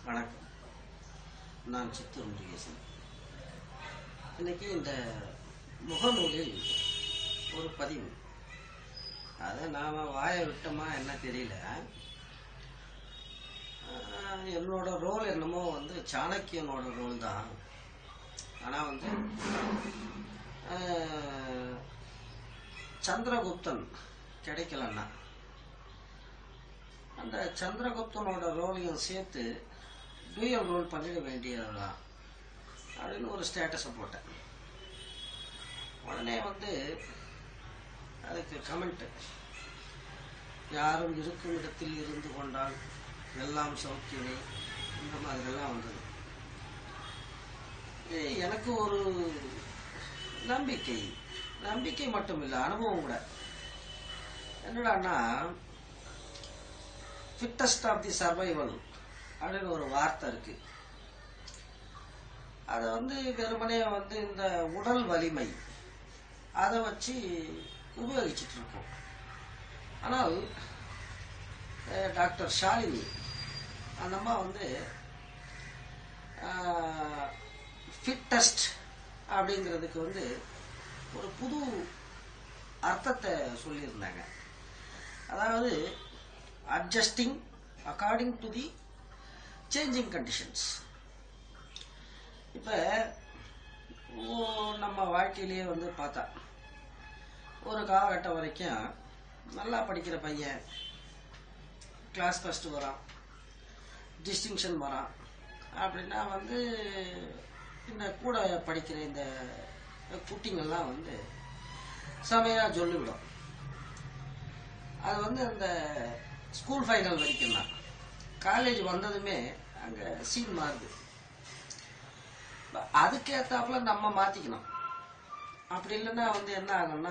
வணக்கம் நான் சித்தூர் முருகேசன் இன்னைக்கு இந்த முகநூலில் ஒரு பதிவு அதை நாம் வாயை விட்டோமா என்ன தெரியல ஆஹ் என்னோட ரோல் என்னமோ வந்து சாணக்கியனோட ரோல் தான் ஆனால் வந்து ஆஹ் சந்திரகுப்தன் கிடைக்கலன்னா அந்த சந்திரகுப்தனோட ரோலையும் சேர்த்து டூயல் ரோல் பண்ணிட வேண்டியதுதான் அப்படின்னு ஒரு ஸ்டேட்டஸை போட்டேன் உடனே வந்து அதுக்கு கமெண்ட்டு யாரும் இருக்கும் இடத்தில் இருந்து கொண்டால் எல்லாம் சௌக்கியமே இந்த மாதிரிலாம் வந்தது இது எனக்கு ஒரு நம்பிக்கை நம்பிக்கை மட்டும் இல்லை அனுபவம் கூட என்னடான்னா ஃபிட்டஸ்ட் ஆஃப் தி சர்வைவல் அப்படின்னு ஒரு வார்த்தை இருக்கு அதை வந்து வெறுமனே வந்து இந்த உடல் வலிமை அதை வச்சு உபயோகிச்சுட்டு இருக்கோம் ஆனால் அஹ், டாக்டர் ஷாலினி அந்த அம்மா வந்து ஃபிட்டஸ்ட் அப்படிங்கிறதுக்கு வந்து ஒரு புது அர்த்தத்தை சொல்லியிருந்தாங்க அதாவது adjusting according to the changing conditions இப்போ நம்ம வாழ்க்கையிலேயே வந்து பார்த்தா ஒரு காலகட்டம் வரைக்கும் நல்லா படிக்கிற பையன் கிளாஸ் ஃபஸ்ட்டு வரான் டிஸ்டிங்ஷன் வரான் அப்படின்னா வந்து இந்த கூட படிக்கிற இந்த குட்டிங்கெல்லாம் வந்து செமையாக சொல்லிவிடும் அது வந்து அந்த ஸ்கூல் ஃபைனல் வரைக்கும் தான் காலேஜ் வந்ததுமே அங்கே சீன் மாறுது இப்ப அதுக்கேத்தாப்புல நம்ம மாற்றிக்கணும் அப்படி இல்லைன்னா வந்து என்ன ஆகும்னா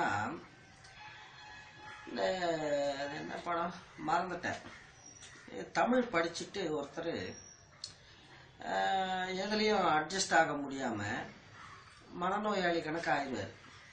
இந்த அது என்ன படம் மறந்துட்டேன் இது தமிழ் படிச்சுட்டு ஒருத்தர் எதுலேயும் அட்ஜஸ்ட் ஆக முடியாமல் மனநோயாளி கணக்கு ஆயிடுவார்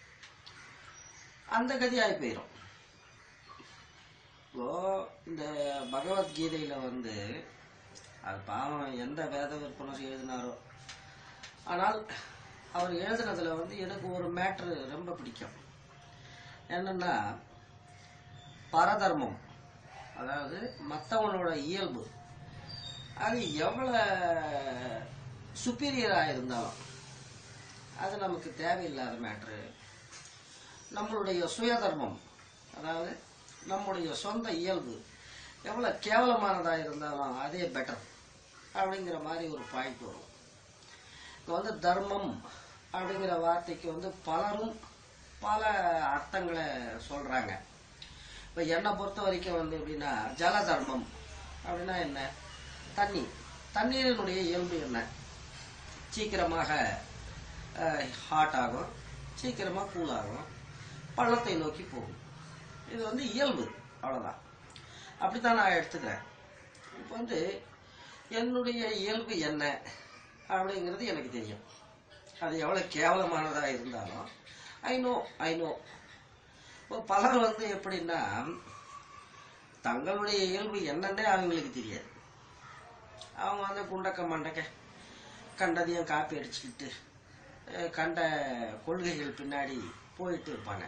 அந்த கதியாகி போயிடும் இப்போ இந்த பகவத்கீதையில வந்து அது பாவம் எந்த வேத விற்பனர் எழுதினாரோ ஆனால் அவர் எழுதுனதுல வந்து எனக்கு ஒரு மேட்ரு ரொம்ப பிடிக்கும் என்னன்னா பரதர்மம் அதாவது மற்றவனோட இயல்பு அது எவ்வளோ சுப்பீரியராக இருந்தாலும் அது நமக்கு தேவையில்லாத மேட்ரு நம்மளுடைய சுயதர்மம் அதாவது நம்முடைய சொந்த இயல்பு எவ்வளோ கேவலமானதாக இருந்தாலும் அதே பெட்டர் அப்படிங்கிற மாதிரி ஒரு பாயிண்ட் வரும் இப்போ வந்து தர்மம் அப்படிங்கிற வார்த்தைக்கு வந்து பலரும் பல அர்த்தங்களை சொல்கிறாங்க இப்போ என்னை பொறுத்த வரைக்கும் வந்து எப்படின்னா ஜல தர்மம் அப்படின்னா என்ன தண்ணி தண்ணீரினுடைய இயல்பு என்ன சீக்கிரமாக ஹாட் ஆகும் சீக்கிரமாக கூல் ஆகும் பள்ளத்தை நோக்கி போகும் இது வந்து இயல்பு அவ்வளோதான் அப்படித்தான் நான் எடுத்துக்கிறேன் இப்போ வந்து என்னுடைய இயல்பு என்ன அப்படிங்கிறது எனக்கு தெரியும் அது எவ்வளோ கேவலமானதாக இருந்தாலும் ஐ நோ ஐ நோ இப்போ பலர் வந்து எப்படின்னா தங்களுடைய இயல்பு என்னன்னே அவங்களுக்கு தெரியாது அவங்க வந்து குண்டக்க மண்டக்க கண்டதையும் காப்பி அடிச்சுக்கிட்டு அஹ், கண்ட கொள்கைகள் பின்னாடி போயிட்டு இருப்பாங்க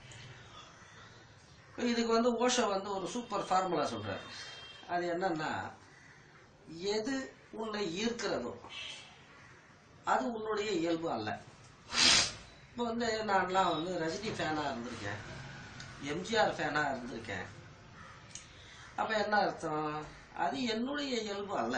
இதுக்கு வந்து ஓஷோ வந்து ஒரு சூப்பர் ஃபார்முலா சொல்றாரு அது என்னன்னா எது உன்னை ஈர்க்கிறதோ அது உன்னுடைய இயல்பு அல்ல இப்போ வந்து நான்லாம் வந்து ரஜினி ஃபேனாக இருந்திருக்கேன் எம்ஜிஆர் ஃபேனாக இருந்திருக்கேன் அப்போ என்ன அர்த்தம் அது என்னுடைய இயல்பு அல்ல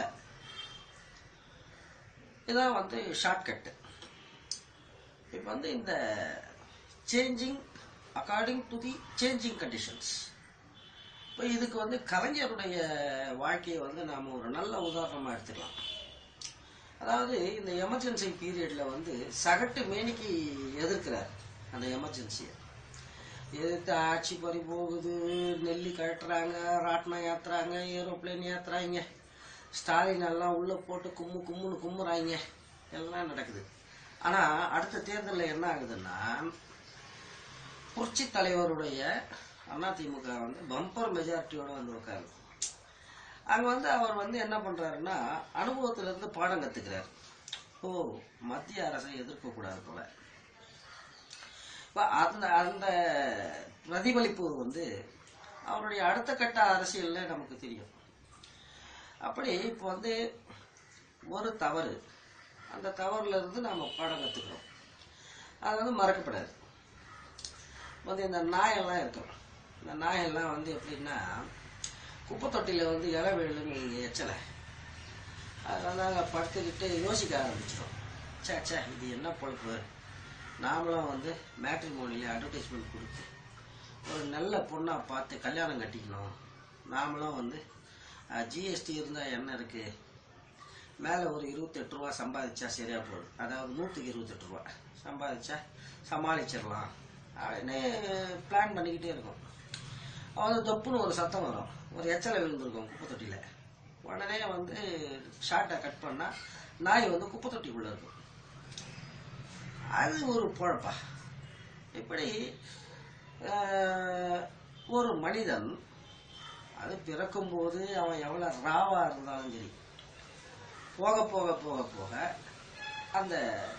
இதான் வந்து ஷார்ட்கட்டு இப்போ வந்து இந்த changing according to the changing conditions இப்போ இதுக்கு வந்து கலைஞருடைய வாழ்க்கையை வந்து நாம் ஒரு நல்ல உதாரணமாக எடுத்துக்கலாம் அதாவது இந்த எமர்ஜென்சி பீரியடில் வந்து சகட்டு மேனிக்கு எதிர்க்கிறார் அந்த எமர்ஜென்சியை எதிர்த்து ஆட்சி பறி போகுது நெல்லி கட்டுறாங்க ராட்டினம் ஏத்துறாங்க ஏரோப்ளேன் ஏத்துறாங்க ஸ்டாலின் எல்லாம் உள்ளே போட்டு கும்மு கும்முன்னு கும்முறாங்க எல்லாம் நடக்குது ஆனால் அடுத்த தேர்தலில் என்ன ஆகுதுன்னா புரட்சி தலைவருடைய அதிமுக வந்து பம்பர் மெஜாரிட்டியோட வந்து உட்காரு அங்க வந்து அவர் வந்து என்ன பண்றாருன்னா அனுபவத்துல இருந்து பாடம் கத்துக்கிறார் ஓ மத்திய அரசை எதிர்க்க கூடாது போல இப்ப அந்த அந்த பிரதிபலிப்பு வந்து அவருடைய அடுத்த கட்ட அரசியல்ல நமக்கு தெரியும் அப்படி இப்போ வந்து ஒரு தவறு அந்த தவறுல இருந்து நாம பாடம் கத்துக்கிறோம் அது வந்து மறக்கப்படாது வந்து இந்த நாயெல்லாம் இருக்கும் இந்த நாயெல்லாம் வந்து எப்படின்னா குப்பை தொட்டியில் வந்து இலை விழுன்னு இங்கே எச்சலை அது வந்து அங்கே படுத்துக்கிட்டு யோசிக்க ஆரம்பிச்சிடும் சே சே இது என்ன பொழப்பு நாமளும் வந்து மேட்ரிமோனியில் அட்வர்டைஸ்மெண்ட் கொடுத்து ஒரு நல்ல பொண்ணாக பார்த்து கல்யாணம் கட்டிக்கணும் நாமளும் வந்து ஜிஎஸ்டி இருந்தால் என்ன இருக்குது மேலே ஒரு இருபத்தெட்டு ரூபா சம்பாதிச்சா சரியா போகுது அதாவது நூற்றுக்கு இருபத்தெட்டு ரூபா சம்பாதிச்சா சமாளிச்சிடலாம் அப்படின்னு பிளான் பண்ணிக்கிட்டே இருக்கும் அவன் தொப்புன்னு ஒரு சத்தம் வரும் ஒரு எச்சலை விழுந்திருக்கும் குப்பை தொட்டியில் உடனே வந்து ஷார்ட்டை கட் பண்ணா நாய் வந்து குப்பை தொட்டிக்குள்ள இருக்கும் அது ஒரு பொழப்பா இப்படி ஆஹ், ஒரு மனிதன் அது பிறக்கும்போது அவன் எவ்வளவு ராவா இருந்தாலும் சரி போக போக போக போக அந்த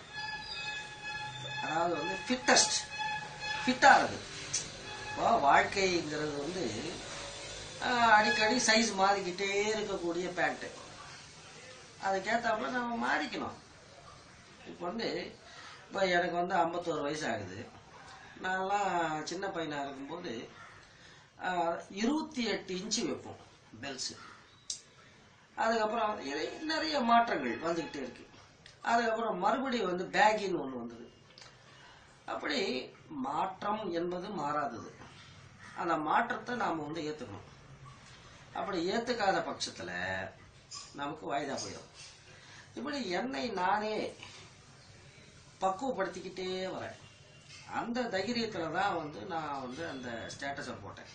அதாவது வந்து ஃபிட்டஸ்ட் ஃபிட்டாகிறது இப்போ வாழ்க்கைங்கிறது வந்து ஆஹ், அடிக்கடி சைஸ் மாறிக்கிட்டே இருக்கக்கூடிய பேண்ட்டு அதுக்கேற்றாப்புல நம்ம மாறிக்கணும் இப்போ வந்து இப்போ எனக்கு வந்து ஐம்பத்தோரு வயசு ஆகுது நான்லாம் சின்ன பையனாக இருக்கும்போது ஆஹ், இருபத்தி எட்டு இன்ச்சு வைப்போம் பெல்ஸு அதுக்கப்புறம் இது நிறைய மாற்றங்கள் வந்துக்கிட்டே இருக்கு அதுக்கப்புறம் மறுபடியும் வந்து பேக்கின்னு ஒன்று வந்தது அப்படி மாற்றம் என்பது மாறாதது அந்த மாற்றத்தை நாம் வந்து ஏற்றுக்கணும் அப்படி ஏற்றுக்காத பட்சத்தில் நமக்கு வாய்தா போயிடும் இப்படி என்னை நானே பக்குவப்படுத்திக்கிட்டே வரேன் அந்த தைரியத்தில் தான் வந்து நான் வந்து அந்த ஸ்டேட்டஸை போட்டேன்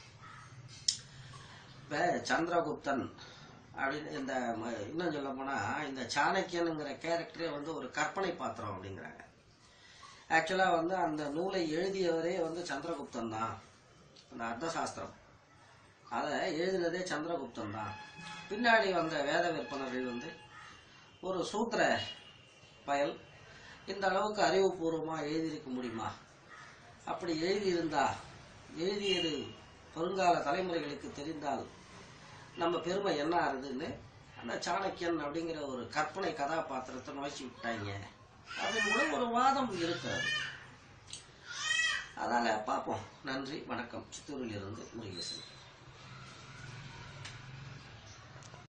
இப்போ சந்திரகுப்தன் அப்படின்னு இந்த ம- இன்னும் சொல்ல போனா இந்த சாணக்கியனுங்கிற கேரக்டரே வந்து ஒரு கற்பனை பாத்திரம் அப்படிங்கிறாங்க ஆக்சுவலா வந்து அந்த நூலை எழுதியவரே வந்து சந்திரகுப்தன் தான் அந்த அர்த்தசாஸ்திரம் அதை எழுதினதே சந்திரகுப்தன் தான் பின்னாடி வந்த வேத விற்பனர்கள் வந்து ஒரு சூத்திர பயல் இந்த அளவுக்கு அறிவுபூர்வமா எழுதியிருக்க முடியுமா அப்படி எழுதியிருந்தா எழுதியது வருங்கால தலைமுறைகளுக்கு தெரிந்தால் நம்ம பெருமை என்ன ஆகுதுன்னு அந்த சாணக்கியன் அப்படிங்கிற ஒரு கற்பனை கதாபாத்திரத்தை நோக்கி விட்டாங்க அப்படின்னு கூட ஒரு வாதம் இருக்கிறது அதனால பார்ப்போம் நன்றி வணக்கம் சித்தூரில் இருந்து முருகேசன்